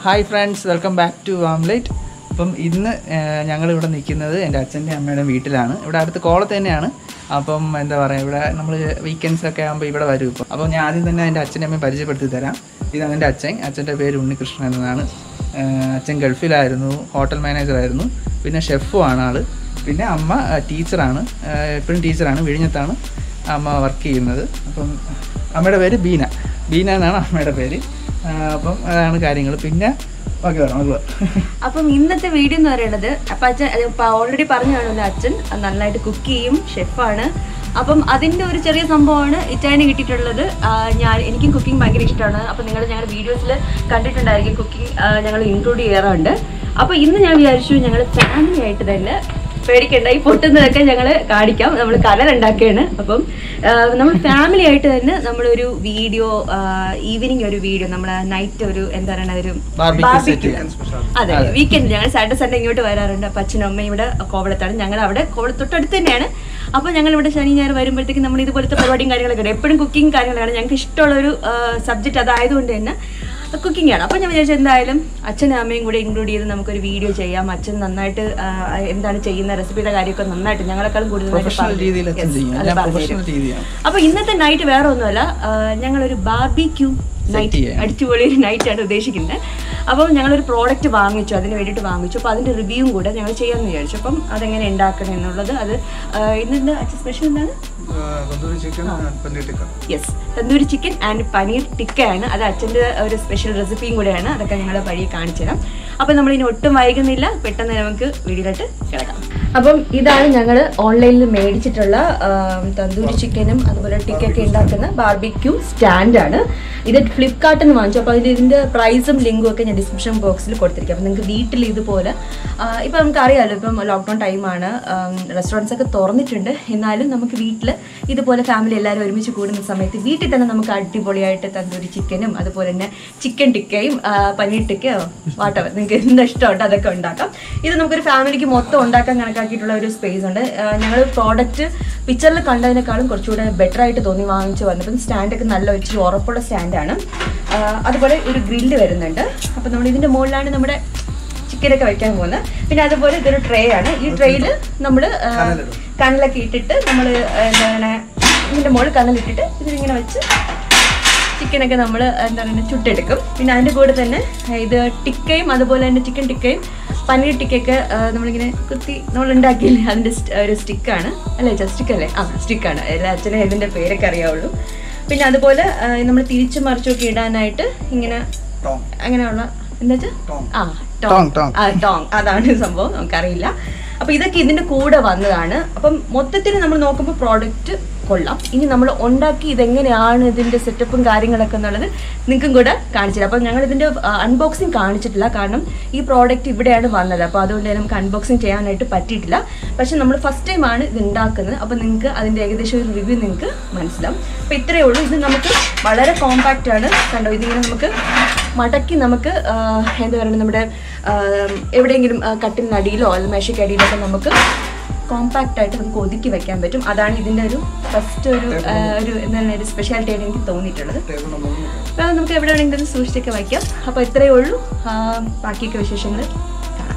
Hi friends welcome back to omelette അപ്പം ഇന്ന് ഞങ്ങൾ ഇവിടെ നിൽക്കുന്നത് എൻ്റെ അച്ഛൻ്റെ അമ്മയുടെ വീട്ടിലാണ് ഇവിടെ അടുത്ത് കോളത്ത് തന്നെയാണ് അപ്പം എന്താ പറയുക ഇവിടെ നമ്മൾ വീക്കെൻഡ്സ് ഒക്കെ ആകുമ്പോൾ ഇവിടെ വരും ഇപ്പം അപ്പോൾ ഞാൻ ആദ്യം തന്നെ എൻ്റെ അച്ഛൻ്റെ അമ്മയെ പരിചയപ്പെടുത്തി തരാം ഇതാണ് എൻ്റെ അച്ഛൻ അച്ഛൻ്റെ പേര് ഉണ്ണികൃഷ്ണൻ എന്നതാണ് ഏഹ് അച്ഛൻ ഗൾഫിലായിരുന്നു ഹോട്ടൽ മാനേജറായിരുന്നു പിന്നെ ഷെഫും ആണ് ആൾ പിന്നെ അമ്മ ടീച്ചറാണ് എപ്പോഴും ടീച്ചറാണ് വിഴിഞ്ഞത്താണ് അമ്മ വർക്ക് ചെയ്യുന്നത് അപ്പം അമ്മയുടെ പേര് ബീന ബീന എന്നാണ് അമ്മയുടെ പേര് ആ, അപ്പം അതാണ് കാര്യങ്ങൾ പിന്നെ ഓക്കെ പറയാം നമുക്ക് പോവാം. അപ്പം ഇന്നത്തെ വീഡിയോ എന്ന് പറയുന്നത് അപ്പം അച്ഛൻ ഓൾറെഡി പറഞ്ഞു കാണുമല്ലോ അച്ഛൻ നന്നായിട്ട് കുക്ക് ചെയ്യും ഷെഫാണ് അപ്പം അതിൻ്റെ ഒരു ചെറിയ സംഭവമാണ് ഇറ്റാലിന് കിട്ടിയിട്ടുള്ളത് ആ, ഞാൻ എനിക്കും കുക്കിംഗ് ഭയങ്കര ഇഷ്ടമാണ് അപ്പം നിങ്ങൾ ഞങ്ങളുടെ വീഡിയോസിൽ കണ്ടിട്ടുണ്ടായിരിക്കും കുക്കിംഗ് ഞങ്ങൾ ഇൻക്ലൂഡ് ചെയ്യാറുണ്ട് അപ്പോൾ ഇന്ന് ഞാൻ വിചാരിച്ചു ഞങ്ങൾ ഫാമിലി ആയിട്ട് തന്നെ പേടിക്കണ്ട ഈ പൊട്ടുന്നതൊക്കെ ഞങ്ങൾ കാണിക്കാം നമ്മൾ കലർ ഉണ്ടാക്കുകയാണ് അപ്പം നമ്മൾ ഫാമിലി ആയിട്ട് തന്നെ നമ്മളൊരു വീഡിയോ ഈവനിങ് ഒരു വീഡിയോ നമ്മൾ നൈറ്റ് ഒരു എന്താ പറയുക ഒരു Barbecue set barbecue. അതെ വീക്കെൻഡ് ഞങ്ങൾ സാറ്റർഡേ സൺഡേ ഇങ്ങോട്ട് വരാറുണ്ട് അപ്പൊ അച്ഛനും അമ്മയും ഇവിടെ കോവളത്താണ് ഞങ്ങൾ അവിടെ കോവളത്ത് തൊട്ടടുത്ത് തന്നെയാണ് അപ്പൊ ഞങ്ങൾ ഇവിടെ ശനി ഞായർ വരുമ്പോഴത്തേക്ക് നമ്മൾ ഇതുപോലത്തെ പരിപാടിയും കാര്യങ്ങളൊക്കെ ഉണ്ട് എപ്പോഴും കുക്കിംഗ് കാര്യങ്ങളാണ് ഞങ്ങൾക്ക് ഇഷ്ടമുള്ള ഒരു സബ്ജക്റ്റ് അതായതുകൊണ്ട് തന്നെ കുക്കിംഗ് ആണ് അപ്പൊ ഞാൻ വിചാരിച്ചു എന്തായാലും അച്ഛനും അമ്മയും കൂടെ ഇൻക്ലൂഡ് ചെയ്ത് നമുക്കൊരു വീഡിയോ ചെയ്യാം അച്ഛൻ നന്നായിട്ട് ആ, എന്താണ് ചെയ്യുന്ന റെസിപ്പിയുടെ കാര്യമൊക്കെ നന്നായിട്ട് ഞങ്ങളെക്കാളും കൂടുതലായിട്ട് പ്രൊഫഷണൽ പറഞ്ഞു- രീതിയിൽ അച്ഛൻ Yes, ചെയ്യും അത് ഞാൻ പറഞ്ഞു പ്രൊഫഷണൽ തരും. രീതിയാണ് അപ്പൊ ഇന്നത്തെ നൈറ്റ് വേറെ ഒന്നുമല്ല ആ, ഞങ്ങളൊരു ബാർബിക്യൂ നൈറ്റ് ചെയ്യാൻ. അടിച്ചുപൊളി ഒരു നൈറ്റ് ആണ് ഉദ്ദേശിക്കുന്നത് അപ്പം ഞങ്ങളൊരു പ്രോഡക്റ്റ് വാങ്ങിച്ചു അതിന് വേണ്ടിയിട്ട് വാങ്ങിച്ചു അപ്പോൾ അതിന്റെ റിവ്യൂവും കൂടെ ഞങ്ങൾ ചെയ്യാമെന്ന് വിചാരിച്ചു അപ്പം അതെങ്ങനെ ഉണ്ടാക്കണം എന്നുള്ളത് അത് ആ, ഇന്നെന്താ സ്പെഷ്യൽ എന്താണ് tandoori chicken paneer tikka yes tandoori chicken and paneer ടിക്കയാണ് അത് അച്ഛൻ്റെ ഒരു സ്പെഷ്യൽ റെസിപ്പിയും കൂടെയാണ് അതൊക്കെ ഞങ്ങൾ വഴിയെ കാണിച്ചു തരാം അപ്പം നമ്മൾ ഇനി ഒട്ടും വൈകുന്നില്ല പെട്ടെന്ന് നമുക്ക് വീഡിയോയിലോട്ട് കിടക്കാം അപ്പം ഇതാണ് ഞങ്ങൾ ഓൺലൈനിൽ മേടിച്ചിട്ടുള്ള ആം, തന്തൂരി ചിക്കനും അതുപോലെ ടിക്കൊക്കെ ഉണ്ടാക്കുന്ന ബാർബിക്യൂ സ്റ്റാൻഡാണ് ഇത് ഫ്ലിപ്കാർട്ടിൽ നിന്ന് വാങ്ങിച്ചു അപ്പോൾ അതിൽ ഇതിൻ്റെ പ്രൈസും ലിങ്കും ഒക്കെ ഞാൻ ഡിസ്ക്രിപ്ഷൻ ബോക്സിൽ കൊടുത്തിരിക്കും അപ്പോൾ നിങ്ങൾക്ക് വീട്ടിൽ ഇതുപോലെ ഇപ്പം നമുക്കറിയാമല്ലോ ഇപ്പം ലോക്ക്ഡൗൺ ടൈമാണ് റെസ്റ്റോറൻറ്റ്സ് ഒക്കെ തുറന്നിട്ടുണ്ട് എന്നാലും നമുക്ക് വീട്ടിൽ ഇതുപോലെ ഫാമിലി എല്ലാവരും ഒരുമിച്ച് കൂടുന്ന സമയത്ത് വീട്ടിൽ തന്നെ നമുക്ക് അടിപൊളിയായിട്ട് തന്തൂരി ചിക്കനും അതുപോലെ തന്നെ ചിക്കൻ ടിക്കയും ആ, പനീർ ടിക്കയോ വാട്ടവർ നിങ്ങൾക്ക് എന്താ ഇഷ്ടമുണ്ട് അതൊക്കെ ഉണ്ടാക്കാം ഇത് നമുക്കൊരു ഫാമിലിക്ക് മൊത്തം ഉണ്ടാക്കാൻ കണക്കാക്കിയിട്ടുള്ള ഒരു സ്പേസ് ഉണ്ട് ഞങ്ങൾ പ്രോഡക്റ്റ് പിക്ചറിൽ കണ്ടതിനേക്കാളും കുറച്ചുകൂടെ ബെറ്റർ ആയിട്ട് തോന്നി വാങ്ങിച്ചു വന്നപ്പം സ്റ്റാൻഡൊക്കെ നല്ല ഇച്ചിരി ഉറപ്പുള്ള സ്റ്റാൻഡാണ് അതുപോലെ ഒരു ഗ്രില്ല് വരുന്നുണ്ട് അപ്പോൾ നമ്മൾ ഇതിൻ്റെ മുകളിലാണ് നമ്മുടെ ചിക്കനൊക്കെ വെക്കാൻ പോകുന്നത് പിന്നെ അതുപോലെ ഇതൊരു ട്രേ ആണ് ഈ ട്രേയിൽ നമ്മൾ കനലൊക്കെ ഇട്ടിട്ട് നമ്മൾ എന്താണ് ഇതിൻ്റെ മുകളിൽ കനലിട്ടിട്ട് ഇതിലിങ്ങനെ വെച്ച് ചിക്കനൊക്കെ നമ്മൾ എന്താ പറയുക ചുട്ടെടുക്കും പിന്നെ അതിൻ്റെ കൂടെ തന്നെ ഇത് ടിക്കയും അതുപോലെ തന്നെ ചിക്കൻ ടിക്കയും പനീർ ടിക്കയൊക്കെ ആ, നമ്മളിങ്ങനെ കുത്തി നമ്മൾ ഉണ്ടാക്കിയില്ലേ അതിൻ്റെ സ്റ്റ്- ഒരു സ്റ്റിക്കാണ് അല്ലേ സ്റ്റിക്ക് അല്ലേ ആ സ്റ്റിക്കാണ് എല്ലാ അച്ഛനും ഇതിൻ്റെ പേരൊക്കെ അറിയാവുള്ളൂ പിന്നെ അതുപോലെ നമ്മൾ തിരിച്ചു മറിച്ചൊക്കെ ഇടാനായിട്ട് ഇങ്ങനെ ടോങ് അങ്ങനെയുള്ള എന്താ വെച്ചാൽ ടോങ്. ആ ടോങ്, ടോങ് ടോങ്. ആ ടോങ് അതാണ് സംഭവം നമുക്കറിയില്ല അപ്പൊ ഇതൊക്കെ ഇതിന്റെ കൂടെ വന്നതാണ് അപ്പം മൊത്തത്തിൽ നമ്മൾ നോക്കുമ്പോൾ പ്രോഡക്റ്റ് കൊള്ളാം ഇനി നമ്മൾ ഉണ്ടാക്കി ഇതെങ്ങനെയാണ് ഇതിന്റെ സെറ്റപ്പും കാര്യങ്ങളൊക്കെ എന്നുള്ളത് നിങ്ങൾക്കും കൂടെ കാണിച്ചില്ല അപ്പം ഞങ്ങൾ ഇതിന്റെ അൺബോക്സിങ് കാണിച്ചിട്ടില്ല കാരണം ഈ പ്രോഡക്റ്റ് ഇവിടെയാണ് വന്നത് അപ്പോൾ അതുകൊണ്ട് തന്നെ നമുക്ക് അൺബോക്സിങ് ചെയ്യാനായിട്ട് പറ്റിയിട്ടില്ല പക്ഷെ നമ്മൾ ഫസ്റ്റ് ടൈം ആണ് ഇത് ഉണ്ടാക്കുന്നത് അപ്പോൾ നിങ്ങൾക്ക് അതിന്റെ ഏകദേശം ഒരു റിവ്യൂ നിങ്ങൾക്ക് മനസ്സിലാവും അപ്പോൾ ഇത്രയേ ഉള്ളൂ ഇത് നമുക്ക് വളരെ കോമ്പാക്റ്റ് ആണ് കണ്ടോ ഇതിങ്ങനെ നമുക്ക് മടക്കി നമുക്ക് ആ, എന്താ പറയുക നമ്മുടെ ആ, എവിടെയെങ്കിലും ആ, കട്ടിലിനടിയിലോ അല്ലെങ്കിൽ മേശയ്ക്കടിയിലോ ഒക്കെ നമുക്ക് കോമ്പാക്റ്റ് ആയിട്ട് നമുക്ക് ഒതുക്കി വെക്കാൻ പറ്റും അതാണ് ഇതിൻ്റെ ഒരു ഫസ്റ്റ് ഒരു ആ, ഒരു എന്താണ് ഒരു സ്പെഷ്യാലിറ്റി ആയിട്ട് എനിക്ക് തോന്നിയിട്ടുള്ളത് ടേബിൾ നമ്പർ ഒന്ന് അപ്പോൾ നമുക്ക് എവിടെ വേണമെങ്കിലും സൂക്ഷിച്ചൊക്കെ വയ്ക്കാം അപ്പോൾ ഇത്രയേ ഉള്ളൂ ആ, ബാക്കിയൊക്കെ വിശേഷങ്ങൾ കാണാം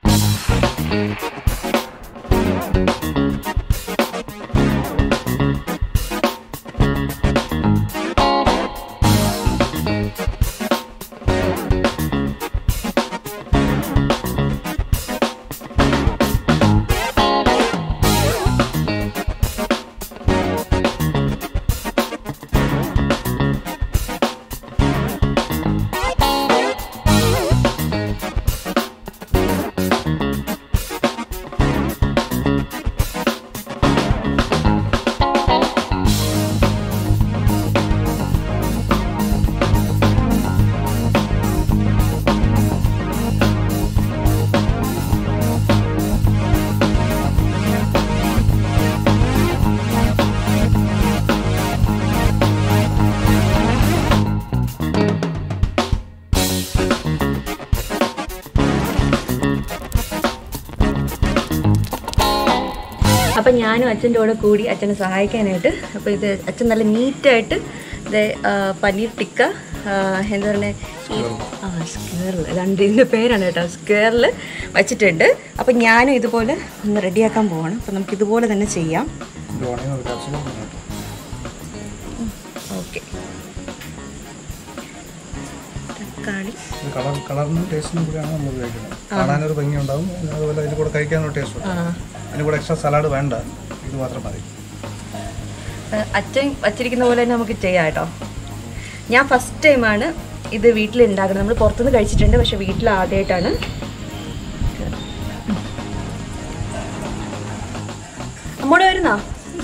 അപ്പം ഞാനും അച്ഛൻ്റെ കൂടെ കൂടി അച്ഛനെ സഹായിക്കാനായിട്ട് അപ്പോൾ ഇത് അച്ഛൻ നല്ല നീറ്റായിട്ട് ഇത് ആ, പനീർ ടിക്ക ആ, എന്താ പറയുക ആ സ്ക്വയറിൽ രണ്ട് ഇതിൻ്റെ പേരാണ് കേട്ടോ സ്ക്വയറിൽ വെച്ചിട്ടുണ്ട് അപ്പം ഞാനും ഇതുപോലെ ഒന്ന് റെഡിയാക്കാൻ പോവാണ് അപ്പം നമുക്ക് ഇതുപോലെ തന്നെ ചെയ്യാം ഇത് വേണമെങ്കിൽ ഒരു capsule ഉം വേണം. ഓക്കെ തക്കാളി ഇത് കളർ കളറിനും ടേസ്റ്റിനും കൂടിയാണ് നമ്മൾ ഉപയോഗിക്കുന്നത് കാണാനൊരു ഭംഗി ഉണ്ടാവും അതുപോലെ അതിന് കൂടെ കഴിക്കാനൊരു ടേസ്റ്റ് ആ ഉണ്ട് അതിന് കൂടെ എക്സ്ട്രാ സലാഡ് വേണ്ട ഇത് മാത്രം മതി ഏഹ് അച്ഛൻ വച്ചിരിക്കുന്ന പോലെ തന്നെ നമുക്ക് ചെയ്യാം കേട്ടോ ഞാൻ ഫസ്റ്റ് ടൈമാണ് ഇത് വീട്ടിൽ ഉണ്ടാക്കുന്നത് നമ്മൾ പുറത്തുനിന്ന് കഴിച്ചിട്ടുണ്ട് പക്ഷെ വീട്ടിൽ ആദ്യമായിട്ടാണ് അമ്മോടെ വരുന്നോ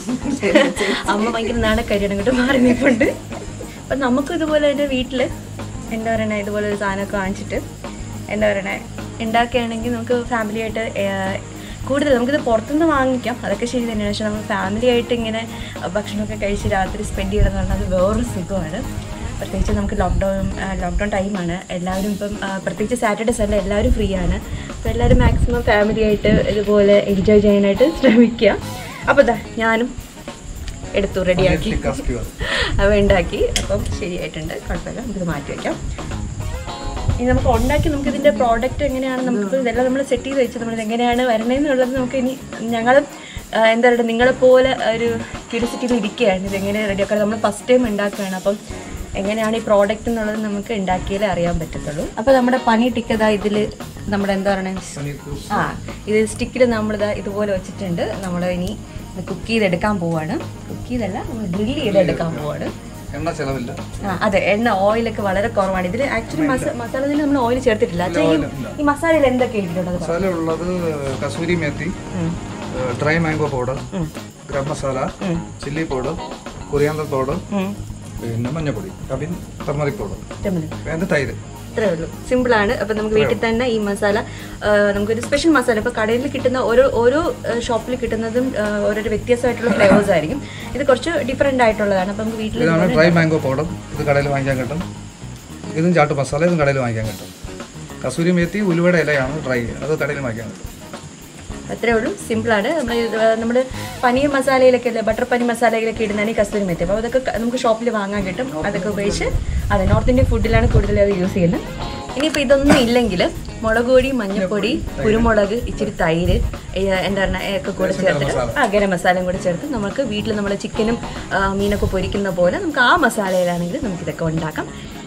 അമ്മ ഭയങ്കര നാണക്കരിയാണ് ഇങ്ങോട്ട് മാറി നിൽപ്പുണ്ട് അപ്പം നമുക്കും ഇതുപോലെ തന്നെ വീട്ടിൽ എന്താ പറയണേ ഇതുപോലെ ഒരു സാധനമൊക്കെ വാങ്ങിച്ചിട്ട് എന്താ പറയണേ ഉണ്ടാക്കുകയാണെങ്കിൽ നമുക്ക് ഫാമിലി ആയിട്ട് ഏഹ്, കൂടുതൽ നമുക്കിത് പുറത്തുനിന്ന് വാങ്ങിക്കാം അതൊക്കെ ശരി തന്നെയാണ് പക്ഷെ നമ്മൾ ഫാമിലി ആയിട്ട് ഇങ്ങനെ ഭക്ഷണമൊക്കെ കഴിച്ച് രാത്രി സ്പെൻഡ് ചെയ്യണമെന്ന് പറഞ്ഞാൽ അത് വേറൊരു സുഖമാണ് പ്രത്യേകിച്ച് നമുക്ക് ലോക്ക്ഡൗൺ ലോക്ക്ഡൗൺ ടൈമാണ് എല്ലാവരും ഇപ്പം ആ, പ്രത്യേകിച്ച് സാറ്റർഡേ സൺഡേ എല്ലാവരും ഫ്രീ ആണ് അപ്പോൾ എല്ലാവരും മാക്സിമം ഫാമിലി ആയിട്ട് ഇതുപോലെ എൻജോയ് ചെയ്യാനായിട്ട് ശ്രമിക്കുക അപ്പോൾ ഇതാ ഞാനും എടുത്തു റെഡിയാക്കി ടിക്ക skewer. അവ ഉണ്ടാക്കി അപ്പം ശരിയായിട്ടുണ്ട് കുഴപ്പമില്ല നമുക്കിത് മാറ്റി വയ്ക്കാം ഇനി നമുക്ക് ഉണ്ടാക്കി നമുക്ക് ഇതിന്റെ പ്രോഡക്റ്റ് എങ്ങനെയാണ് നമുക്ക് ഇതെല്ലാം നമ്മൾ സെറ്റ് ചെയ്ത് വെച്ച് നമ്മൾ എങ്ങനെയാണ് വരണേന്നുള്ളത് നമുക്ക് ഇനി ഞങ്ങളും ആ, എന്താ പറയുക നിങ്ങളെപ്പോലെ ഒരു ക്യൂരിയോസിറ്റിയിൽ ഇരിക്കുകയാണ് ഇതെങ്ങനെ റെഡിയാക്കാൻ നമ്മൾ ഫസ്റ്റ് ടൈം ഉണ്ടാക്കുകയാണ് അപ്പം എങ്ങനെയാണ് ഈ പ്രോഡക്റ്റ് എന്നുള്ളത് നമുക്ക് ഉണ്ടാക്കിയാലേ അറിയാൻ പറ്റത്തുള്ളൂ അപ്പോൾ നമ്മുടെ പനി ടിക്കതാ ഇതിൽ നമ്മുടെ എന്താ പറയുക പനീർ cubes. ആ ഇത് സ്റ്റിക്കിൽ നമ്മളിതാ ഇതുപോലെ വെച്ചിട്ടുണ്ട് നമ്മൾ ഇനി കുക്ക് ചെയ്തെടുക്കാൻ പോവാണ് കുക്ക് ചെയ്തല്ല നമ്മൾ ഗ്രില്ല് ചെയ്തെടുക്കാൻ പോവാണ് എണ്ണ ചെലവില്ല ആ അതെ എണ്ണ ഓയിലൊക്കെ വളരെ കുറവാണ് ഇതിൽ ആക്ച്വലി മസാലയിൽ നമ്മൾ ഓയിൽ ചേർത്തിട്ടില്ല അച്ഛാ ഈ ഈ മസാലയിൽ എന്തൊക്കെ ഇട്ടിട്ടുള്ളത് മസാല ഉള്ളത് kasuri methi dry mango powder garam masala chilli powder coriander powder പിന്നെ മഞ്ഞപ്പൊടി കബിൻ ടർമറിക് പൗഡർ വേണ്ട തൈര് ഇത്രേ ഉള്ളൂ സിമ്പിളാണ് അപ്പം നമുക്ക് വീട്ടിൽ തന്നെ ഈ മസാല ആ, നമുക്കൊരു സ്പെഷ്യൽ മസാല ഇപ്പോൾ കടയിൽ കിട്ടുന്ന ഓരോ ഓരോ ഷോപ്പിൽ കിട്ടുന്നതും ആ, ഓരോരോ വ്യത്യസ്തമായിട്ടുള്ള ഫ്ലേവേഴ്സ് ആയിരിക്കും ഇത് കുറച്ച് ഡിഫറെൻ്റ് ആയിട്ടുള്ളതാണ് അപ്പം നമുക്ക് വീട്ടിൽ ഇതാണ് ഡ്രൈ മാംഗോ പൗഡർ ഇത് കടയിൽ വാങ്ങിക്കാൻ കിട്ടും ഇതും ചാട്ട് മസാല ഇതും കടയിൽ വാങ്ങിക്കാൻ കിട്ടും കസൂരി മേത്തി ഉലുവയുടെ ഇലയാണ് ഡ്രൈ അത് കടയിൽ വാങ്ങിക്കാൻ കിട്ടും അത്രേ ഉള്ളൂ സിമ്പിളാണ് നമ്മൾ നമ്മൾ പനീർ മസാലയിലൊക്കെ അല്ലേ ബട്ടർ പനീർ മസാലയിലൊക്കെ ഇടുന്നതാണ് ഈ കസ്തൂരി മെത്തി അപ്പോൾ അതൊക്കെ ക- നമുക്ക് ഷോപ്പിൽ വാങ്ങാൻ കിട്ടും അതൊക്കെ ഉപയോഗിച്ച് അതെ നോർത്ത് ഇന്ത്യൻ ഫുഡിലാണ് കൂടുതൽ അത് യൂസ് ചെയ്യുന്നത് ഇനിയിപ്പോൾ ഇതൊന്നും ഇല്ലെങ്കിൽ മുളക് പൊടി മഞ്ഞൾപ്പൊടി കുരുമുളക് ഇച്ചിരി തൈര് ഏ, എന്താ പറയുക ഒക്കെ കൂടെ ചേർത്തിട്ട് ആ ഗരം മസാലയും കൂടെ ചേർത്ത് നമുക്ക് വീട്ടിൽ നമ്മൾ ചിക്കനും ആ, മീനൊക്കെ പൊരിക്കുന്ന പോലെ നമുക്ക് ആ മസാലയിലാണെങ്കിൽ നമുക്കിതൊക്കെ ഉണ്ടാക്കാം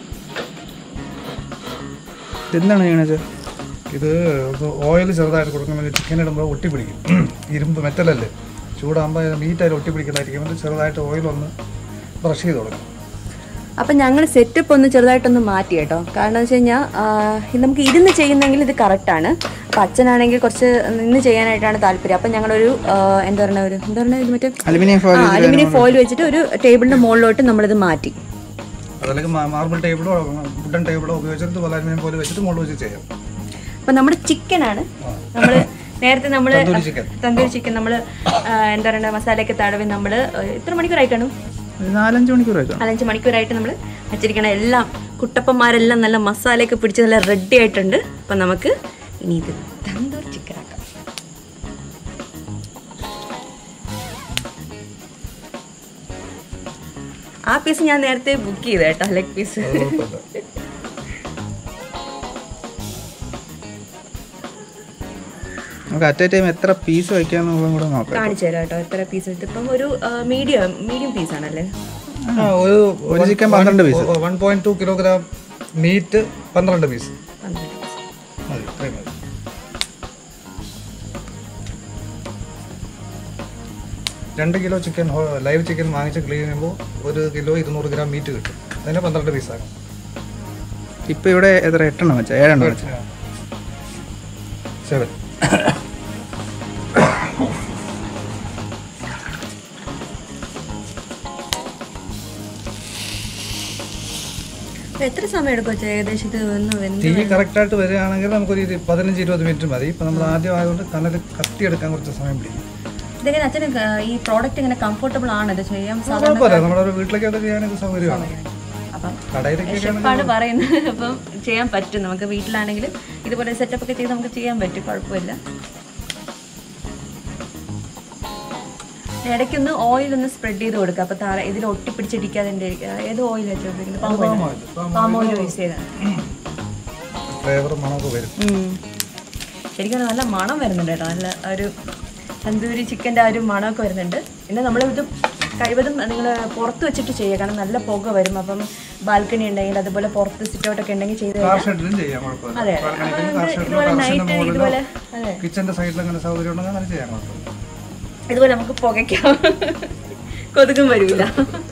എന്താണ് ചെയ്യണത് ഇത് ഓയിൽ ചെറുതായിട്ട് കൊടുക്കുമ്പോൾ ചിക്കൻ ഇടുമ്പോൾ ഒട്ടി പിടിക്കും ഇരുമ്പ് മെറ്റലല്ലേ ചൂടാകുമ്പോൾ മീറ്റ് അതിൽ ഒട്ടി പിടിക്കുന്നതായിരിക്കും അത് ചെറുതായിട്ട് ഓയിൽ ഒന്ന് ബ്രഷ് ചെയ്ത് കൊടുക്കണം അപ്പം ഞങ്ങൾ സെറ്റപ്പ് ഒന്ന് ചെറുതായിട്ടൊന്ന് മാറ്റി കേട്ടോ കാരണം എന്ന് വെച്ച് കഴിഞ്ഞാൽ ഇത് നമുക്ക് ഇരുന്ന് ചെയ്യുന്നെങ്കിൽ ഇത് കറക്റ്റാണ് അപ്പം അച്ഛനാണെങ്കിൽ കുറച്ച് നിന്ന് ചെയ്യാനായിട്ടാണ് താല്പര്യം അപ്പം ഞങ്ങളൊരു ആ, എന്താ പറയുക ഒരു എന്താ പറയുക ഇത് മറ്റേ അലുമിനിയം ഫോയിൽ അലുമിനിയം ഫോയിൽ വെച്ചിട്ട് ഒരു ടേബിളിൻ്റെ മുകളിലോട്ട് നമ്മളിത് മാറ്റി അതല്ലെങ്കിൽ മാർബിൾ ടേബിളോ വുഡൻ ടേബിളോ ഉപയോഗിച്ചിട്ട് ഇതുപോലെ അലുമിനിയം പോലെ വെച്ചിട്ട് മുകളിൽ വെച്ച് ചെയ്യാം അപ്പം നമ്മുടെ ചിക്കനാണ് നമ്മൾ നേരത്തെ നമ്മൾ തന്തൂരി ചിക്കൻ തന്തൂരി ചിക്കൻ നമ്മൾ എന്താ പറയുക മസാലയൊക്കെ തടവി നമ്മൾ എത്ര മണിക്കൂറായി കാണും ഒരു നാലഞ്ച് മണിക്കൂർ വെക്കാം നാലഞ്ച് മണിക്കൂറായിട്ട് നമ്മൾ വച്ചിരിക്കണ എല്ലാം കുട്ടപ്പന്മാരെല്ലാം നല്ല മസാലയൊക്കെ പിടിച്ച് നല്ല റെഡി ആയിട്ടുണ്ട് അപ്പം നമുക്ക് ഇനി ഇത് തന്തൂർ ചിക്കൻ ആക്കാം ആ പീസ് ഞാൻ നേരത്തെ ബുക്ക് ചെയ്ത കേട്ടോ ലെഗ് പീസ് അത് കുഴപ്പമില്ല നമുക്ക് അറ്റ് എ ടൈം എത്ര പീസ് വയ്ക്കാന്നുള്ളതും കൂടെ നോക്കാം കാണിച്ചു തരാം കേട്ടോ എത്ര പീസ് ഇതിപ്പം ഒരു മീഡിയം മീഡിയം പീസ് ആണല്ലേ ആ, ഒരു ഒരു ചിക്കൻ പന്ത്രണ്ട് piece one point two kilogram meat പന്ത്രണ്ട് പീസ് പന്ത്രണ്ട് piece. മതി ഇത്രയും മതി രണ്ട് കിലോ ചിക്കൻ ലൈവ് ചിക്കൻ വാങ്ങിച്ച് ക്ലീൻ ചെയ്യുമ്പോൾ ഒരു കിലോ ഇരുന്നൂറ് ഗ്രാം മീറ്റ് കിട്ടും അതിന് പന്ത്രണ്ട് പീസാകും ഇപ്പൊ ഇവിടെ എത്ര എട്ടെണ്ണം വെച്ചാ ഏഴെണ്ണം വെച്ചാ സെവൻ അപ്പൊ എത്ര സമയം എടുക്കും അച്ഛാ ഏകദേശം ഇത് ഒന്ന് വെന്ത് തീ കറക്റ്റായിട്ട് വരികയാണെങ്കിൽ നമുക്കൊരു ഇരു- പതിനഞ്ച് ഇരുപത് മിനിറ്റ് മതി ഇപ്പം നമ്മൾ ആദ്യം ആയതുകൊണ്ട് കനൽ കത്തിയെടുക്കാൻ കുറച്ച് സമയം പിടിക്കും ഇതെങ്ങനെ അച്ഛന് ക- ഈ പ്രോഡക്റ്റ് ഇങ്ങനെ കംഫർട്ടബിൾ ആണ് ഇത് ചെയ്യാൻ സാധാരണ കുഴപ്പമില്ല നമ്മുടെ ഒരു വീട്ടിലേക്കൊക്കെ ചെയ്യാനൊക്കെ സൗകര്യമാണ് അപ്പം കടയിലൊക്കെ ഷെഫാണ് പറയുന്നത് അപ്പം ചെയ്യാൻ പറ്റും നമുക്ക് വീട്ടിലാണെങ്കിൽ ഇതുപോലെ സെറ്റപ്പ് ഒക്കെ ചെയ്ത് നമുക്ക് ചെയ്യാൻ പറ്റും കുഴപ്പമില്ല ഇടയ്ക്കൊന്ന് ഓയിൽ ഒന്ന് സ്പ്രെഡ് ചെയ്ത് കൊടുക്കുക അപ്പോൾ താഴെ ഇതിൽ ഒട്ടിപ്പിടിച്ചിരിക്കാതെ ഏത് ഓയിൽ വെച്ച് ഉപയോഗിക്കുന്നത് palm oil palm oil use ചെയ്താണ് ഫ്ലേവർ മണമൊക്കെ വരും ശരിക്കും പറഞ്ഞാൽ നല്ല മണം വരുന്നുണ്ട് കേട്ടോ നല്ല ഒരു തന്തൂരി ചിക്കൻ്റെ ആ ഒരു മണമൊക്കെ വരുന്നുണ്ട് പിന്നെ നമ്മൾ ഇത് കഴിവതും നിങ്ങൾ പുറത്ത് വെച്ചിട്ട് ചെയ്യുക കാരണം നല്ല പുക വരും അപ്പം ബാൽക്കണി ഉണ്ടെങ്കിൽ അതുപോലെ പുറത്ത് സിറ്റൗട്ടൊക്കെ ഉണ്ടെങ്കിൽ ചെയ്ത് കാർ ഷെഡിലും ചെയ്യാം കുഴപ്പമില്ല അതെ ബാൽക്കണിയിലും കാർ ഷെഡിലും ഇതുപോലെ ടെറസിന്റെ നൈറ്റ് മുകളിലും ഇതുപോലെ അതെ കിച്ചന്റെ സൈഡിൽ അങ്ങനെ സൗകര്യം ഉണ്ടെങ്കിൽ അങ്ങനെ ചെയ്യാൻ കുഴപ്പമില്ല ഇതുപോലെ നമുക്ക് പുകയ്ക്കാം കൊതുകും വരില്ല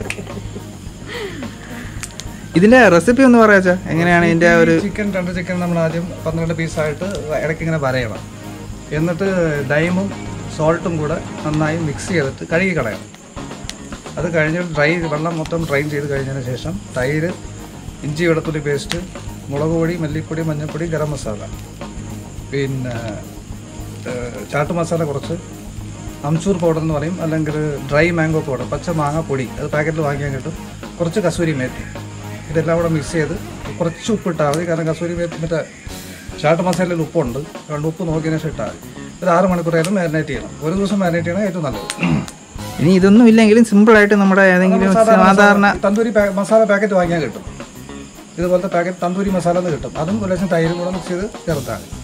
ഇതിന്റെ റെസിപ്പി ഒന്ന് പറയാച്ചാ എങ്ങനെയാണ് ഇതിന്റെ ആ ഒരു ചിക്കൻ രണ്ട് ചിക്കൻ നമ്മൾ ആദ്യം പന്ത്രണ്ട് പീസായിട്ട് ഇടയ്ക്ക് ഇങ്ങനെ വരയണം എന്നിട്ട് ഡൈമും സോൾട്ടും കൂടെ നന്നായി മിക്സ് ചെയ്തിട്ട് കഴുകി കളയണം അത് കഴിഞ്ഞ് ഡ്രൈ വെള്ളം മൊത്തം ഡ്രൈൻ ചെയ്ത് കഴിഞ്ഞതിന് ശേഷം തൈര് ഇഞ്ചി വെളുത്തുള്ളി പേസ്റ്റ് മുളക് പൊടി മല്ലിപ്പൊടി മഞ്ഞൾപ്പൊടി ഗരം മസാല പിന്നെ ഏഹ്, ചാട്ട് മസാല കുറച്ച് അംസൂർ പൗഡർ എന്ന് പറയും അല്ലെങ്കിൽ ഡ്രൈ മാംഗോ പൗഡർ പച്ച മാങ്ങ പൊടി അത് പാക്കറ്റിൽ വാങ്ങിയാൽ കിട്ടും കുറച്ച് കസൂരി മേത്തി ഇതെല്ലാം കൂടെ മിക്സ് ചെയ്ത് കുറച്ച് ഉപ്പ് ഇട്ടാൽ മതി കാരണം കസൂരി മേത്തി മറ്റേ ചാട്ട് മസാലയിൽ ഉപ്പുണ്ട് അതുകൊണ്ട് ഉപ്പ് നോക്കിയതിന് ശേഷം ഇട്ടാൽ മതി ഒരു ആറ് മണിക്കൂറായാലും മാരിനേറ്റ് ചെയ്യണം ഒരു ദിവസം മാരിനേറ്റ് ചെയ്യണം ഏറ്റവും നല്ലത് ഇനി ഇതൊന്നും ഇല്ലെങ്കിലും സിമ്പിൾ ആയിട്ട് നമ്മുടെ ഏതെങ്കിലും സാധാരണ തന്തൂരി പാ- മസാല പാക്കറ്റ് വാങ്ങിയാൽ കിട്ടും ഇതുപോലത്തെ പാക്കറ്റ് തന്തൂരി മസാല എന്ന് കിട്ടും അതും ഒരു ലക്ഷം തൈരും കൂടെ മിക്സ് ചെയ്ത് ചേർത്താൽ മതി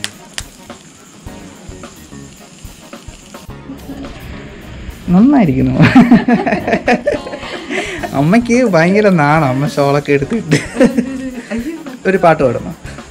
നന്നായിരിക്കുന്നു അമ്മയ്ക്ക് ഭയങ്കര നാണം അമ്മ ഷോളൊക്കെ എടുത്തിട്ട് ഒരു പാട്ട് പാടുന്നു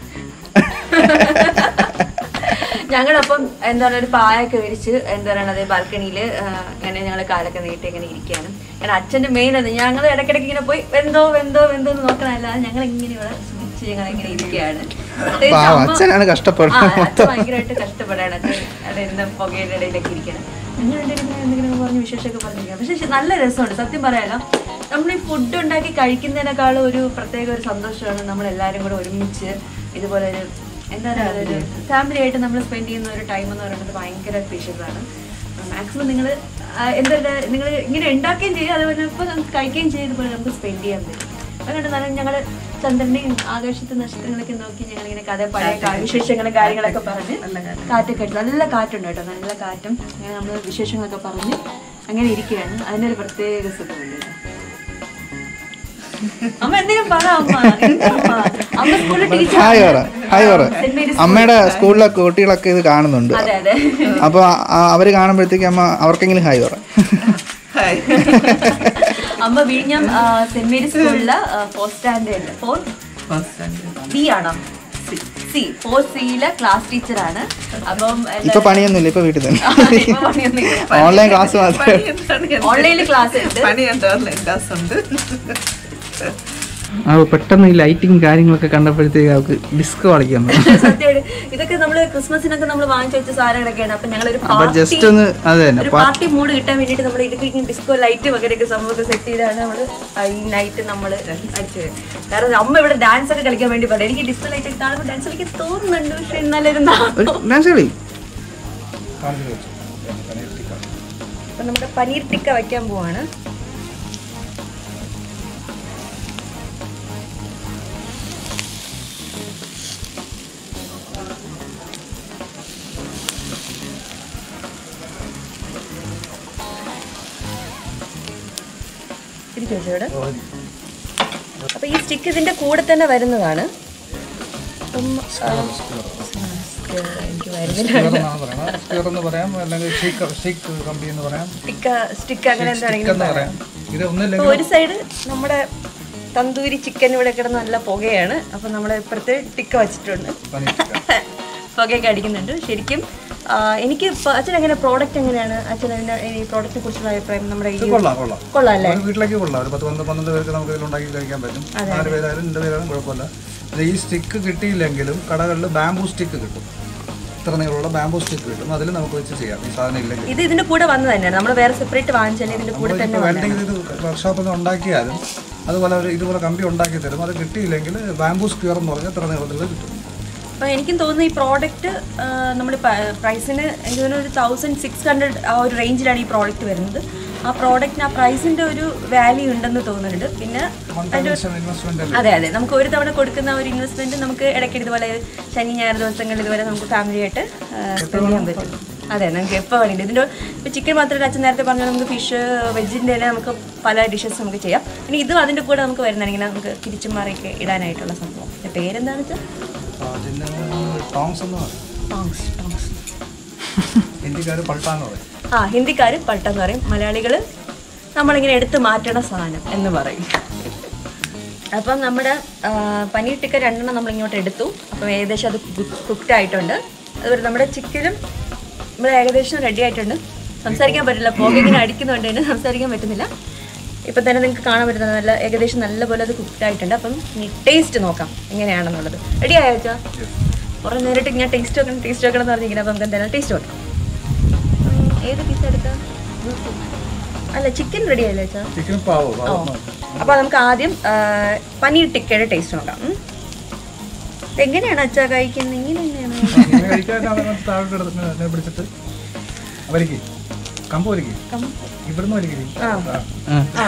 ഞങ്ങളപ്പം എന്താ പറയുക ഒരു പായൊക്കെ വിരിച്ച് എന്താ പറയണത് ബാൽക്കണിയിൽ ഇങ്ങനെ ഞങ്ങൾ കാലൊക്കെ നീട്ടി ഇങ്ങനെ ഇരിക്കുകയാണ് കാരണം അച്ഛൻ്റെ മെയിൻ അത് ഞങ്ങൾ ഇടയ്ക്കിടയ്ക്ക് ഇങ്ങനെ പോയി വെന്തോ വെന്തോ വെന്തോ എന്ന് നോക്കണമല്ലാതെ ഞങ്ങൾ ഇങ്ങനെ ഇവിടെ സുഖിച്ച് ഞങ്ങൾ ഇങ്ങനെ ഇരിക്കുകയാണ് പ്രത്യേകിച്ച് പാവം അമ്മ- അച്ഛനാണ് ആ, കഷ്ടപ്പെടുന്നത് അച്ഛൻ ഭയങ്കരമായിട്ട് കഷ്ടപ്പെടാണ് അച്ഛൻ അതെന്താ പുകയുടെ ഇടയിലൊക്കെ ഇരിക്കണം നിങ്ങൾ എന്തെങ്കിലും എന്തെങ്കിലും പറഞ്ഞ് വിശേഷമൊക്കെ പറഞ്ഞിരിക്കാം പക്ഷെ ശ- നല്ല രസമുണ്ട് സത്യം പറയാലോ നമ്മൾ ഈ ഫുഡ് ഉണ്ടാക്കി കഴിക്കുന്നതിനേക്കാളും ഒരു പ്രത്യേക ഒരു സന്തോഷമാണ് നമ്മൾ എല്ലാവരും കൂടെ ഒരുമിച്ച് ഇതുപോലെ ഒരു എന്താ പറയുക ഒരു ഫാമിലി ആയിട്ട് നമ്മൾ സ്പെൻഡ് ചെയ്യുന്ന ഒരു ടൈം എന്ന് പറയുന്നത് ഭയങ്കര സ്പീഷ്യസ് ആണ് മാക്സിമം നിങ്ങൾ എന്താ നിങ്ങൾ ഇങ്ങനെ ഉണ്ടാക്കുകയും ചെയ്യും അതുപോലെ ഇപ്പോൾ നമുക്ക് കഴിക്കുകയും ചെയ്യും ഇതുപോലെ നമുക്ക് സ്പെൻഡ് ചെയ്യാൻ പറ്റും അതുകൊണ്ട് നല്ല ഞങ്ങൾ ചന്ദ്രനെയും ആകാശത്തെ നക്ഷത്രങ്ങളൊക്കെ നോക്കി ഞങ്ങൾ ഇങ്ങനെ കഥ പഴയ കാ- വിശേഷങ്ങളും കാര്യങ്ങളൊക്കെ പറഞ്ഞ് കാറ്റൊക്കെ അടിച്ച് നല്ല കാറ്റുണ്ട് കേട്ടോ നല്ല കാറ്റും അങ്ങനെ നമ്മൾ വിശേഷങ്ങളൊക്കെ പറഞ്ഞ് അങ്ങനെ ഇരിക്കുകയാണ് അതിനൊരു പ്രത്യേക സുഖമുണ്ട് അമ്മ എന്തെങ്കിലും പറ അമ്മ എന്താ അമ്മ? അമ്മ സ്കൂളിൽ ടീച്ചർ ഹായ് പറ ഹായ് പറ സെന്റ് മേരീസ് അമ്മയുടെ സ്കൂളിലെ കുട്ടികളൊക്കെ ഇത് കാണുന്നുണ്ട് അതെ അതെ അപ്പൊ ആ- അവര് കാണുമ്പോഴത്തേക്ക് അമ്മ അവർക്കെങ്കിലും ഹായ് പറ അമ്മ വിഴിഞ്ഞം ആ, സെന്റ് മേരീസ് സ്കൂളില് ഫോർത്ത് സ്റ്റാൻഡേർഡ് ഫോർ ബി ആണോ സി ഫോർ സിയിലെ ക്ലാസ് ടീച്ചറാണ് അപ്പം ഇപ്പൊ പണിയൊന്നുമില്ല ഇപ്പൊ വീട്ടിൽ തന്നെ പണിയൊന്നും ഓൺലൈൻ ക്ലാസ് മാത്രമേ ഓൺലൈനിൽ ക്ലാസ് ഉണ്ട് ആ പെട്ടെന്ന് ഈ ലൈറ്റിങ് കാര്യങ്ങളൊക്കെ കണ്ടപ്പോഴത്തേക്ക് അവർക്ക് ഡിസ്ക് കളിക്കാൻ സത്യമായിട്ട് ഇതൊക്കെ നമ്മള് ക്രിസ്മസിനൊക്കെ നമ്മൾ വാങ്ങിച്ചു വെച്ച സാധനങ്ങളൊക്കെയാണ് അപ്പൊ ഞങ്ങളൊരു അപ്പൊ പാർട്ടി ജസ്റ്റ് ഒന്ന് അത് തന്നെ ഒരു പാർട്ടി മൂഡ് കിട്ടാൻ വേണ്ടിട്ട് നമ്മൾ ഇതിലേക്ക് ഡിസ്കോ ലൈറ്റ് വകരൊക്കെ സംഭവമൊക്കെ സെറ്റ് ചെയ്താണ് നമ്മൾ ഈ നൈറ്റ് നമ്മൾ അടിച്ചത് കാരണം അമ്മ ഇവിടെ ഡാൻസ് ഒക്കെ കളിക്കാൻ വേണ്ടി പറഞ്ഞു എനിക്ക് ഡിസ്കോ ലൈറ്റ് ഒക്കെ കാണുമ്പോൾ ഡാൻസ് കളിക്കാൻ തോന്നുന്നുണ്ട് പക്ഷെ എന്നാലും ഒരു ഡാൻസ് കളി കാണിച്ചു വെച്ചു പനീർ ടിക്ക അപ്പൊ നമ്മുടെ പനീർ ടിക്ക വെക്കാൻ പോവാണ് ഇരിക്കും ഇവിടെ അപ്പൊ ഈ സ്റ്റിക്ക് ഇതിന്റെ കൂടെ തന്നെ വരുന്നതാണ് അപ്പം ആ, എനിക്ക് വരുന്നില്ല സ്ക്വയർ എന്നാണ് പറയുന്നത് സ്ക്വയർ എന്ന് പറയാം അല്ലെങ്കിൽ ഷീക്ക് ഷീക്ക് കമ്പി എന്ന് പറയാം സ്റ്റിക്ക സ്റ്റിക്ക് അങ്ങനെ സ്റ്റിക്ക് എന്താണെങ്കിലും എന്ന് പറയാം ഇത് അപ്പൊ ഒന്നില്ലെങ്കിൽ ഒരു സൈഡ് നമ്മുടെ തന്തൂരി ചിക്കൻ ഇവിടെ കിടന്ന് നല്ല പുകയാണ് അപ്പൊ നമ്മൾ ഇപ്പുറത്ത് ടിക്ക വെച്ചിട്ടുണ്ട് പനീർ ടിക്ക പുകയൊക്കെ അടിക്കുന്നുണ്ട് ശരിക്കും ആ, എനിക്ക് ഇപ്പൊ അച്ഛൻ എങ്ങനെ പ്രോഡക്റ്റ് എങ്ങനെയാണ് അച്ഛൻ അതിന്റെ ഈ പ്രോഡക്റ്റിനെ കുറിച്ചുള്ള അഭിപ്രായം നമ്മുടെ ഈ ഇത് കൊള്ളാം കൊള്ളാം കൊള്ളാം അല്ലേ ഒരു വീട്ടിലേക്ക് കൊള്ളാം ഒരു പത്ത് പന്ത്രണ്ട് പന്ത്രണ്ട് പേർക്ക് നമുക്ക് ഇതിൽ ഉണ്ടാക്കി കഴിക്കാൻ പറ്റും നാല് പേരായാലും രണ്ട് പേരായാലും കുഴപ്പമില്ല ഇത് ഈ സ്റ്റിക്ക് കിട്ടിയില്ലെങ്കിലും കടകളിൽ ബാംബൂ സ്റ്റിക്ക് കിട്ടും ഇത്ര നീളമുള്ള ബാംബൂ സ്റ്റിക്ക് കിട്ടും അതിൽ നമുക്ക് വെച്ച് ചെയ്യാം ഈ സാധനം ഇല്ലെങ്കിൽ ഇത് ഇതിന്റെ കൂടെ വന്നത് തന്നെയാണ് നമ്മൾ വേറെ സെപ്പറേറ്റ് വാങ്ങിച്ചാൽ ഇതിന്റെ കൂടെ തന്നെ ഇപ്പോൾ വെൽഡിംഗ് ഇത് വർക്ക്ഷോപ്പിൽ നിന്ന് ഉണ്ടാക്കിയാലും അതുപോലെ ഒരു ഇതുപോലെ കമ്പി ഉണ്ടാക്കി തരും അത് കിട്ടിയില്ലെങ്കിൽ ബാംബൂ സ്ക്വയർ എന്ന് പറഞ്ഞാൽ ഇത്ര നീളത്തിൽ കിട്ടും അപ്പൊ എനിക്കും തോന്നുന്നു ഈ പ്രോഡക്റ്റ് നമ്മൾ പ്രൈസിന് എനിക്ക് തോന്നുന്നു ഒരു തൗസൻഡ് സിക്സ് ഹൺഡ്രഡ് ആ ഒരു റേഞ്ചിലാണ് ഈ പ്രോഡക്റ്റ് വരുന്നത് ആ പ്രോഡക്റ്റിന് ആ പ്രൈസിന്റെ ഒരു വാല്യൂ ഉണ്ടെന്ന് തോന്നുന്നുണ്ട് പിന്നെ വൺ ടൈം ഇൻവെസ്റ്റ്മെന്റ് അല്ലേ അതെ അതെ നമുക്ക് ഒരു തവണ കൊടുക്കുന്ന ഒരു ഇൻവെസ്റ്റ്മെന്റ് നമുക്ക് ഇടയ്ക്ക് ഇതുപോലെ ശനി ഞായർ ദിവസങ്ങളിൽ ഇതുപോലെ നമുക്ക് ഫാമിലി ആയിട്ട് സ്പെൻഡ് ചെയ്യാൻ പറ്റും അതെ നമുക്ക് എപ്പോൾ വേണമെങ്കിലും ഇതിൻ്റെ ഇപ്പോൾ ചിക്കൻ മാത്രമല്ല അച്ഛൻ നേരത്തെ പറഞ്ഞാൽ നമുക്ക് ഫിഷ് വെജിൻ്റെ തന്നെ നമുക്ക് പല ഡിഷസ് നമുക്ക് ചെയ്യാം ഇനി ഇതും അതിൻ്റെ കൂടെ നമുക്ക് വരുന്നതാണെങ്കിൽ നമുക്ക് തിരിച്ചും മാറിയൊക്കെ ഇടാനായിട്ടുള്ള സംഭവം ഇതിന്റെ പേരെന്താണെന്ന് വെച്ചാൽ അതിന് ടോങ്സ് എന്ന് പറയും ടോങ്സ് ടോങ്സ് ഹിന്ദിക്കാർ പൾട്ടാന്ന് പറയും ആ ഹിന്ദിക്കാർ പട്ടെന്ന് പറയും മലയാളികൾ നമ്മളിങ്ങനെ എടുത്ത് മാറ്റണ സാധനം എന്ന് പറയും അപ്പം നമ്മുടെ ആ, പനീർ ടിക്ക രണ്ടെണ്ണം നമ്മൾ ഇങ്ങോട്ട് എടുത്തു അപ്പം ഏകദേശം അത് കുക്ക്ഡ് ആയിട്ടുണ്ട് അതുപോലെ നമ്മുടെ ചിക്കനും നമ്മൾ ഏകദേശം റെഡി ആയിട്ടുണ്ട് സംസാരിക്കാൻ പറ്റില്ല പോകെ ഇങ്ങനെ അടിക്കുന്നുണ്ട് തന്നെ സംസാരിക്കാൻ പറ്റുന്നില്ല ഇപ്പം തന്നെ നിങ്ങൾക്ക് കാണാൻ പറ്റുന്നത് നല്ല ഏകദേശം നല്ലപോലെ അത് കുക്ക്ഡ് ആയിട്ടുണ്ട് അപ്പം ഇനി ടേസ്റ്റ് നോക്കാം എങ്ങനെയാണെന്നുള്ളത് റെഡി ആയോ വെച്ചാൽ കുറേ നേരിട്ട് ഇങ്ങനെ ടേസ്റ്റ് വെക്കണം ടേസ്റ്റ് വെക്കണം എന്ന് പറഞ്ഞിരിക്കുന്നത് അപ്പം നമുക്ക് എന്തായാലും ടേസ്റ്റ് നോക്കാം ഉം, ഏത് പീസ് എടുക്കാം അല്ല ചിക്കൻ റെഡി ആയില്ലേ വെച്ചാൽ ചിക്കൻ പാവോ ഓ അപ്പൊ നമുക്ക് ആദ്യം ആ, പനീർ ടിക്കയുടെ ടേസ്റ്റ് നോക്കാം ഉം. എങ്ങനെയാണ് അച്ഛാ കഴിക്കുന്നത് ഇങ്ങനെ തന്നെയാണ് ഇങ്ങനെ കഴിക്കാൻ അവനെ താഴെ കിടന്ന് എന്നെ പിടിച്ചിട്ട് വലിക്ക് കമ്പ് വലിക്ക് ഇവിടുന്ന് വലിക്ക് ആ. ആ ആ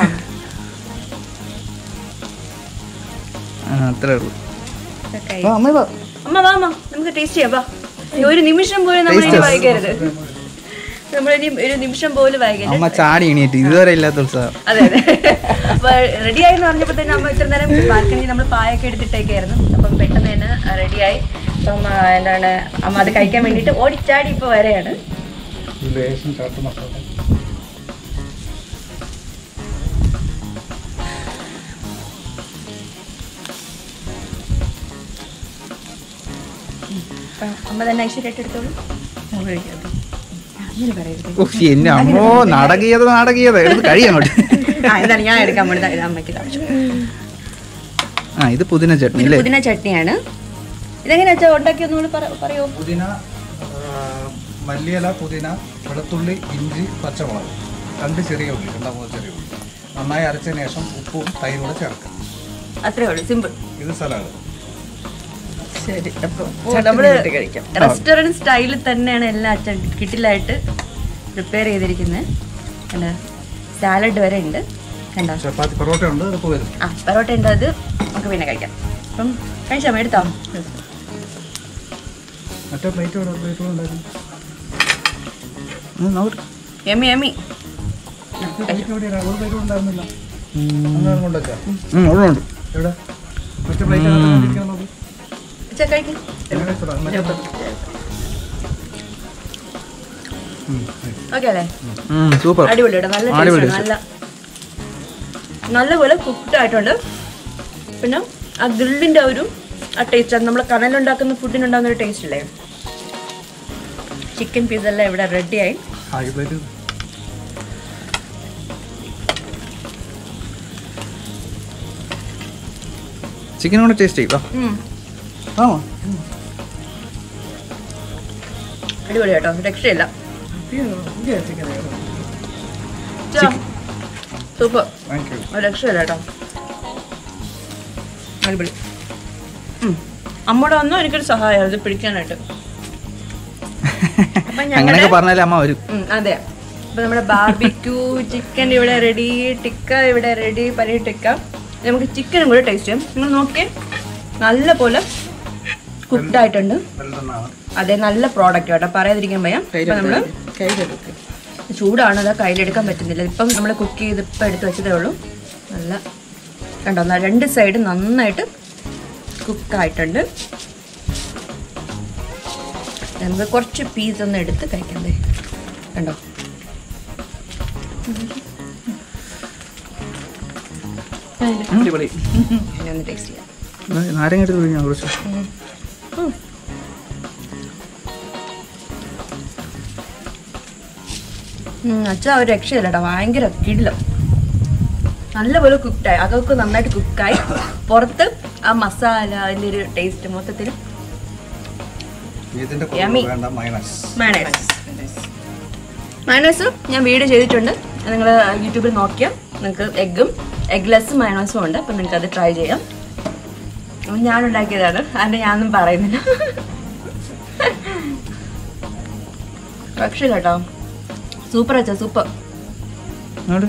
ആ, അത്രേ ഉള്ളൂ okay. ആ, അമ്മ വാ. അമ്മ വാ അമ്മ നമുക്ക് ടേസ്റ്റ് ചെയ്യാം വാ ഈ ഒരു നിമിഷം പോലും നമ്മൾ ഇനി വൈകരുത് നമ്മളിനി ഒരു നിമിഷം പോലും വൈകരുത് അമ്മ ചാടി എണീറ്റ് ഇതുവരെ ഇല്ലാത്ത ഉത്സാഹം അതെ അതെ അപ്പൊ റെഡി ആയെന്ന് പറഞ്ഞപ്പോ തന്നെ അമ്മ ഇത്ര നേരം ബാൽക്കണി നമ്മൾ പായൊക്കെ എടുത്തിട്ടേക്കായിരുന്നു അപ്പം പെട്ടെന്ന് തന്നെ റെഡിയായി അപ്പം ആ, എന്താണ് അമ്മ അത് കഴിക്കാൻ വേണ്ടിയിട്ട് ഓടിച്ചാടി ഇപ്പൊ വരെയാണ് ലേശം ചാട്ട് മസാല അപ്പം അമ്മ തന്നെ ഐശ്വര്യമായിട്ട് എടുത്തോളൂ അങ്ങനെ പറയരുത് ഉഫ്, എന്റെ അമ്മോ നാടകീയത നാടകീയത എടുത്ത് കഴിയങ്ങോട്ട് ആ എന്താണ് ഞാൻ എടുക്കാൻ വേണ്ടി ഇത് അമ്മയ്ക്ക് കാണിച്ചു ആ ഇത് പുതിന ചട്നി ഇത് അല്ലേ പുതിന ചട്നിയാണ് ഇതെങ്ങനെയാ വെച്ചാൽ ഉണ്ടാക്കി ഒന്നുകൂടി പറ- പറയോ പുതിന ആ, മല്ലിയില പുതിന വെളുത്തുള്ളി ഇഞ്ചി പച്ചമുളക് രണ്ട് ചെറിയ ഉള്ളി രണ്ടാമത് ചെറിയ ഉള്ളി നന്നായി അരച്ചതിന് ശേഷം ഉപ്പും തൈരും കൂടെ ചേർക്കാം അത്രേ ഉള്ളൂ സിമ്പിൾ ഇത് സലാഡ് ശരി അപ്പോൾ നമ്മള് റെസ്റ്റോറൻറ്റ് സ്റ്റൈലിൽ തന്നെയാണ് എല്ലാം അച്ഛൻ കിട്ടിലായിട്ട് പ്രിപ്പയർ ചെയ്തിരിക്കുന്നത് കണ്ടോ സാലഡ് വരെ ഉണ്ട് കണ്ടോ ചപ്പാത്തി പൊറോട്ട ഉണ്ട് അതൊക്കെ വരും ആ പൊറോട്ട ഉണ്ട് അത് നമുക്ക് പിന്നെ കഴിക്കാം അപ്പം കഴിച്ചാൽ എടുത്തോ മറ്റേ പ്ലേറ്റ് ഇവിടെ പ്ലേറ്റ് ഉണ്ടായിരുന്നു ഉം, നോക്കട്ടെ. എമ്മി എമ്മി പ്ലേറ്റ് എവിടെയാണ് ഒരു പ്ലേറ്റ് ഉണ്ടായിരുന്നില്ല അങ്ങനെ കൊണ്ടുവച്ചാ ഉം, അവിടെ ഉണ്ട് എവിടെ മറ്റേ പ്ലേറ്റ് അകത്ത് നോക്ക് അച്ഛാ കഴിക്കും എങ്ങനെ വെച്ചതാ? മറ്റേ plate. ഉം, ഉം. ഓക്കെ അല്ലേ ഉം, സൂപ്പർ അടിപൊളി കേട്ടോ നല്ല അടിപൊളി ടേസ്റ്റ് നല്ല നല്ലപോലെ കുക്ക്ഡ് ആയിട്ടുണ്ട് പിന്നെ ആ ഗ്രില്ലിന്റെ ഒരു ആ ടേസ്റ്റ് നമ്മൾ കനലുണ്ടാക്കുന്ന ഫുഡിനുണ്ടാകുന്ന ഒരു ടേസ്റ്റ് ഇല്ലേ ചിക്കൻ പീസ് എല്ലാം ഇവിടെ റെഡിയായി ആ ഈ പ്ലേറ്റ് ചിക്കൻ കൂടെ ടേസ്റ്റ് ചെയ്യും ആ അടിപൊളി കേട്ടോ രക്ഷയില്ല സൂപ്പർ താങ്ക് യു ഒരു രക്ഷയില്ല കേട്ടോ അടിപൊളി ഉം. അമ്മയുടെ വന്നോ എനിക്കൊരു സഹായം ഇത് പിടിക്കാനായിട്ട് അപ്പൊ ഞങ്ങളുടെ അങ്ങനെയൊക്കെ പറഞ്ഞാലേ അമ്മ വരും ഉം, അതെ അപ്പൊ നമ്മുടെ ബാർബിക്യൂ ചിക്കൻ ഇവിടെ റെഡി ടിക്ക ഇവിടെ റെഡി പനീർ ടിക്ക ഇനി നമുക്ക് ചിക്കനും കൂടെ ടേസ്റ്റ് ചെയ്യാം നിങ്ങൾ നോക്കിയേ നല്ല പോലെ കുക്ക്ഡ് ആയിട്ടുണ്ട് വെൽഡണ്ണാണ് അതെ നല്ല പ്രോഡക്റ്റ് കേട്ടോ പറയാതിരിക്കാൻ ഭയം ഇപ്പൊ നമ്മള് ചൂടാണ് അത് കയ്യിലെടുക്കാൻ പറ്റുന്നില്ല ഇപ്പം നമ്മൾ കുക്ക് ചെയ്ത് ഇപ്പം എടുത്ത് വെച്ചതേ ഉള്ളൂ നല്ല കണ്ടോ ന- രണ്ട് സൈഡ് നന്നായിട്ട് കുക്കായിട്ടുണ്ട് നമുക്ക് കുറച്ച് പീസ് ഒന്ന് എടുത്ത് കഴിക്കാം ദേ കണ്ടോ അടിപൊളി ഇനി ഒന്ന് ടേസ്റ്റ് ചെയ്യാം നാരങ്ങ എടുത്ത് കുടിക്കാൻ കുറച്ച് അച്ഛാ ഒരു രക്ഷയില്ല കേട്ടോ ഭയങ്കര കിടില നല്ലപോലെ കുക്കായി അതൊക്കെ നന്നായിട്ട് കുക്കായി പുറത്ത് ആ മസാല അതിൻ്റെ ഒരു ടേസ്റ്റ് മൊത്തത്തിൽ ഇതിന്റെ Yummy. കൂടെ വേണ്ട മൈനസ് മയണൈസ് മയണൈസ് ഞാൻ വീഡിയോ ചെയ്തിട്ടുണ്ട് നിങ്ങൾ യൂട്യൂബിൽ നോക്കിയാൽ നിങ്ങൾക്ക് എഗ്ഗും എഗ്ലെസ്സും മയണൈസും ഉണ്ട് അപ്പം നിങ്ങൾക്ക് അത് ട്രൈ ചെയ്യാം അപ്പം ഞാൻ ഉണ്ടാക്കിയതാണ് അതിൻ്റെ ഞാനൊന്നും പറയുന്നില്ല രക്ഷയില്ല കേട്ടോ സൂപ്പർ അച്ഛാ സൂപ്പർ അങ്ങോട്ട്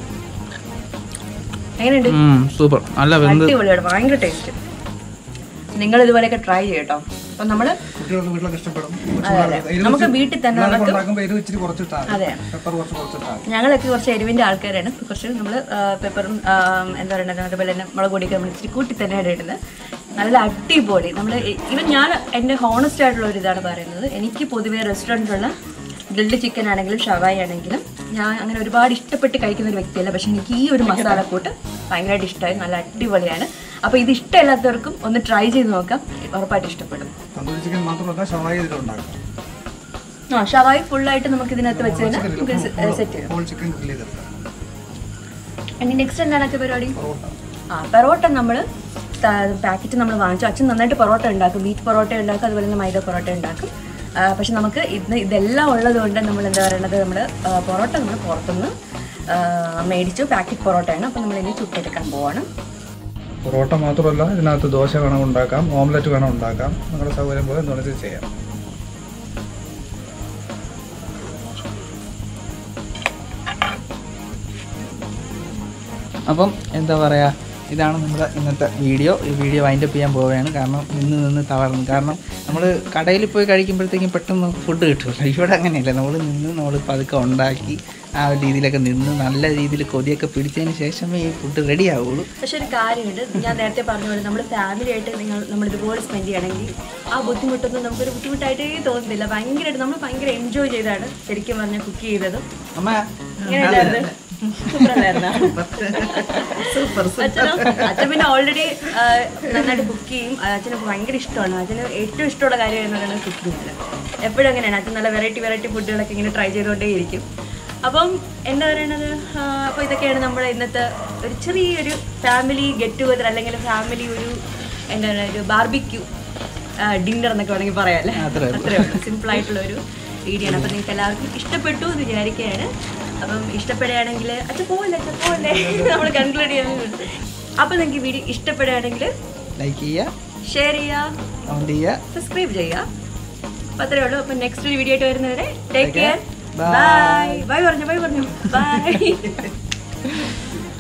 എങ്ങനെയുണ്ട് സൂപ്പർ നല്ല വെന്ത് അടിപൊളിയാണ് ഭയങ്കര ടേസ്റ്റ് നിങ്ങൾ ഇതുപോലെയൊക്കെ ട്രൈ ചെയ്യട്ടോ അപ്പം നമ്മൾ കുട്ടികൾക്ക് വീട്ടിലൊക്കെ ഇഷ്ടപ്പെടും അതെ, അതെ. നമുക്ക് വീട്ടിൽ തന്നെ നമുക്ക് ഉണ്ടാക്കുമ്പോൾ എരിവ് ഇച്ചിരി കുറച്ചിട്ടാൽ അതെ പെപ്പർ കുറച്ച് കുറച്ചിട്ടാൽ ഞങ്ങളൊക്കെ കുറച്ച് എരിവിൻ്റെ ആൾക്കാരാണ് ഇപ്പൊ കുറച്ച് നമ്മൾ പെപ്പറും എന്താ പറയുന്നത് അതുപോലെ തന്നെ മുളക് പൊടിയൊക്കെ നമ്മൾ ഇച്ചിരി കൂട്ടി തന്നെയാണ് ഇടുന്നത് നല്ല അടിപൊളി നമ്മൾ ഇവൻ ഞാൻ എൻ്റെ ഹോണസ്റ്റ് ആയിട്ടുള്ള ഒരു ഇതാണ് പറയുന്നത് എനിക്ക് പൊതുവേ റെസ്റ്റോറൻറ്റിലുള്ള ഗ്രിൽഡ് ചിക്കൻ ആണെങ്കിലും ഷവായി ആണെങ്കിലും ഞാൻ അങ്ങനെ ഒരുപാട് ഇഷ്ടപ്പെട്ട് കഴിക്കുന്ന ഒരു വ്യക്തിയല്ല പക്ഷെ എനിക്ക് ഈ ഒരു മസാലക്കൂട്ട് ഭയങ്കരമായിട്ട് ഇഷ്ടമായി നല്ല അടിപൊളിയാണ് അപ്പോൾ ഇത് ഇഷ്ടമില്ലാത്തവർക്കും ഒന്ന് ട്രൈ ചെയ്ത് നോക്കാം ഉറപ്പായിട്ട് ഇഷ്ടപ്പെടും തന്തൂരി ചിക്കൻ മാത്രമല്ല ഷവായി ഇതിലുണ്ടാക്കാം ആ ഷവായി ഫുള്ളായിട്ട് നമുക്ക് ഇതിനകത്ത് വെച്ച് കഴിഞ്ഞാൽ നമുക്ക് സെറ്റ് ചെയ്യാം ഹോൾ ചിക്കൻ ഗ്രിൽ ചെയ്തെടുക്കാം ഇനി നെക്സ്റ്റ് എന്താണ് ഒക്കെ പരിപാടി പൊറോട്ട ആ പെറോട്ട നമ്മൾ പാക്കറ്റ് നമ്മൾ വാങ്ങിച്ചു അച്ഛൻ നന്നായിട്ട് പൊറോട്ട ഉണ്ടാക്കും ബീറ്റ് പൊറോട്ട ഉണ്ടാക്കും അതുപോലെ തന്നെ മൈദ പൊറോട്ട ഉണ്ടാക്കും ആ, പക്ഷെ നമുക്ക് ഇന്ന് ഇതെല്ലാം ഉള്ളത് കൊണ്ട് നമ്മൾ എന്താ പറയുന്നത് നമ്മൾ പൊറോട്ട നമ്മൾ പുറത്തുനിന്ന് ആ, മേടിച്ചു പാക്കറ്റ് പൊറോട്ടയാണ് അപ്പോൾ നമ്മൾ ഇനി ചുട്ടെടുക്കാൻ പോവാണ് പൊറോട്ട മാത്രമല്ല ഇതിനകത്ത് ദോശ വേണം ഉണ്ടാക്കാം ഓംലെറ്റ് വേണം ഉണ്ടാക്കാം നിങ്ങളുടെ സൗകര്യം പോലെ എന്തുകൊണ്ട് ചെയ്യാം അപ്പം എന്താ പറയുക ഇതാണ് നമ്മുടെ ഇന്നത്തെ വീഡിയോ ഈ വീഡിയോ വൈൻഡപ്പ് ചെയ്യാൻ പോവുകയാണ് കാരണം നിന്ന് നിന്ന് തളർന്നു കാരണം നമ്മൾ കടയിൽ പോയി കഴിക്കുമ്പോഴത്തേക്കും പെട്ടെന്ന് ഫുഡ് കിട്ടില്ല ഇവിടെ അങ്ങനെയല്ല നമ്മൾ നിന്ന് നമ്മൾ പതുക്കെ ഉണ്ടാക്കി ആ ഒരു രീതിയിലൊക്കെ നിന്ന് നല്ല രീതിയിൽ കൊതിയൊക്കെ പിടിച്ചതിന് ശേഷമേ ഈ ഫുഡ് റെഡി ആവുള്ളൂ പക്ഷെ ഒരു കാര്യമുണ്ട് ഞാൻ നേരത്തെ പറഞ്ഞ പോലെ നമ്മൾ ഫാമിലി ആയിട്ട് നിങ്ങൾ നമ്മൾ ഇതുപോലെ സ്പെൻഡ് ചെയ്യണമെങ്കിൽ ആ ബുദ്ധിമുട്ടൊന്നും നമുക്കൊരു ബുദ്ധിമുട്ടായിട്ടേ തോന്നുന്നില്ല ഭയങ്കരമായിട്ട് നമ്മൾ ഭയങ്കര എൻജോയ് ചെയ്താണ് ശരിക്കും പറഞ്ഞാൽ കുക്ക് ചെയ്തതും അമ്മ എങ്ങനെയുണ്ടായിരുന്നു സൂപ്പറല്ലായിരുന്നോ സൂപ്പർ അച്ഛനോ അച്ഛൻ പിന്നെ ഓൾറെഡി നന്നായിട്ട് കുക്ക് ചെയ്യും അച്ഛന് ഭയങ്കര ഇഷ്ടമാണ് അച്ഛന് ഏറ്റവും ഇഷ്ടമുള്ള കാര്യം എന്ന് പറയുന്നത് കുക്കിംഗ് എപ്പോഴും അങ്ങനെയാണ് അച്ഛൻ നല്ല വെറൈറ്റി വെറൈറ്റി ഫുഡുകളൊക്കെ ഇങ്ങനെ ട്രൈ ചെയ്തുകൊണ്ടേ ഇരിക്കും അപ്പം എന്താ പറയണത് അപ്പോൾ ഇതൊക്കെയാണ് നമ്മുടെ ഇന്നത്തെ ഒരു ചെറിയൊരു ഫാമിലി ഗെറ്റ് ടുഗദർ അല്ലെങ്കിൽ ഫാമിലി ഒരു എന്താ പറയുക ഒരു ബാർബിക്യൂ ഡിന്നർ എന്നൊക്കെ വേണമെങ്കിൽ പറയാമല്ലേ അത്രേ ഉള്ളൂ. അത്രേ ഉള്ളൂ സിമ്പിൾ ആയിട്ടുള്ള ഒരു വീഡിയോ ആണ് അപ്പം നിങ്ങൾക്ക് എല്ലാവർക്കും ഇഷ്ടപ്പെട്ടു എന്ന് വിചാരിക്കുകയാണ് അപ്പം ഇഷ്ടപ്പെടുകയാണെങ്കിൽ അച്ഛൻ പോവല്ലേ അച്ഛൻ പോവല്ലേ നമ്മൾ കൺക്ലൂഡ് ചെയ്യാൻ അപ്പം നിങ്ങൾക്ക് വീഡിയോ ഇഷ്ടപ്പെടുകയാണെങ്കിൽ ലൈക്ക് ചെയ്യുക ഷെയർ ചെയ്യുക കമൻറ്റ് ചെയ്യുക സബ്സ്ക്രൈബ് ചെയ്യുക അപ്പം അത്രേ ഉള്ളൂ അപ്പം നെക്സ്റ്റ് ഒരു വീഡിയോ ആയിട്ട് വരുന്നവരെ take care Bye. Bye bye പറഞ്ഞു ബൈ പറഞ്ഞു ബൈ